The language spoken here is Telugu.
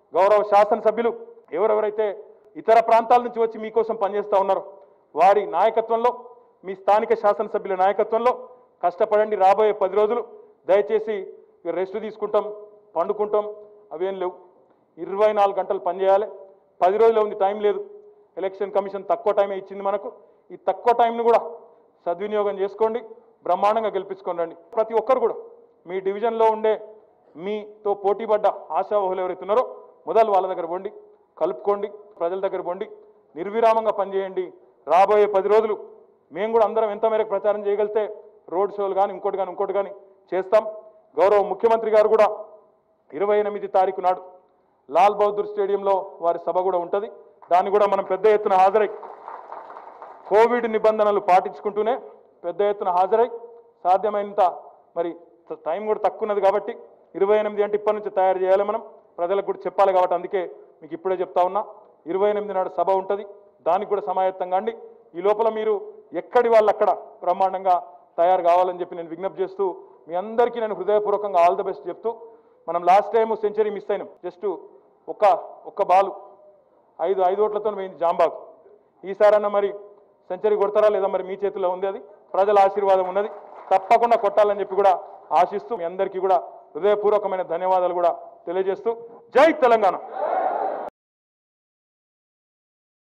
గౌరవ శాసనసభ్యులు ఎవరెవరైతే ఇతర ప్రాంతాల నుంచి వచ్చి మీకోసం పనిచేస్తూ ఉన్నారో వారి నాయకత్వంలో మీ స్థానిక శాసనసభ్యుల నాయకత్వంలో కష్టపడండి రాబోయే పది రోజులు దయచేసి ఇక రెస్ట్ తీసుకుంటాం పండుకుంటాం అవేం లేవు ఇరవై నాలుగు గంటలు పనిచేయాలి పది రోజులు ఉంది టైం లేదు ఎలక్షన్ కమిషన్ తక్కువ టైమే ఇచ్చింది మనకు ఈ తక్కువ టైంను కూడా సద్వినియోగం చేసుకోండి బ్రహ్మాండంగా గెలిపించుకొని రండి ప్రతి ఒక్కరు కూడా మీ డివిజన్లో ఉండే మీతో పోటీపడ్డ ఆశావహులు ఎవరైతే ఉన్నారో మొదలు వాళ్ళ దగ్గర పోండి కలుపుకోండి ప్రజల దగ్గర పోండి నిర్విరామంగా పనిచేయండి రాబోయే పది రోజులు మేము కూడా అందరం ఎంత మేరకు ప్రచారం చేయగలిగితే రోడ్ షోలు కానీ ఇంకోటి కానీ ఇంకోటి కానీ చేస్తాం గౌరవ ముఖ్యమంత్రి గారు కూడా ఇరవై ఎనిమిది తారీఖు నాడు లాల్ బహదూర్ స్టేడియంలో వారి సభ కూడా ఉంటుంది దాన్ని కూడా మనం పెద్ద ఎత్తున హాజరై కోవిడ్ నిబంధనలు పాటించుకుంటూనే పెద్ద ఎత్తున హాజరై సాధ్యమైనంత మరి త- టైం కూడా తక్కువ ఉన్నది కాబట్టి ఇరవై ఎనిమిది అంటే ఇప్పటి నుంచి తయారు చేయాలి మనం ప్రజలకు కూడా చెప్పాలి కాబట్టి అందుకే మీకు ఇప్పుడే చెప్తా ఉన్నా ఇరవై ఎనిమిది నాడు సభ ఉంటుంది దానికి కూడా సమాయత్తం కాండి ఈ లోపల మీరు ఎక్కడి వాళ్ళు అక్కడ బ్రహ్మాండంగా తయారు కావాలని చెప్పి నేను విజ్ఞప్తి చేస్తూ మీ అందరికీ నేను హృదయపూర్వకంగా ఆల్ ద బెస్ట్ చెప్తూ మనం లాస్ట్ టైం సెంచరీ మిస్ అయినాం జస్ట్ ఒక్క ఒక్క బాలు ఐదు ఐదు ఓట్లతో పోయింది జాంబాగ్ ఈసారన్నా మరి సెంచరీ కొడతారా లేదా మరి మీ చేతిలో ఉంది అది ప్రజల ఆశీర్వాదం ఉన్నది తప్పకుండా కొట్టాలని చెప్పి కూడా ఆశిస్తూ మీ అందరికీ కూడా హృదయపూర్వకమైన ధన్యవాదాలు కూడా తెలియజేస్తూ జై తెలంగాణ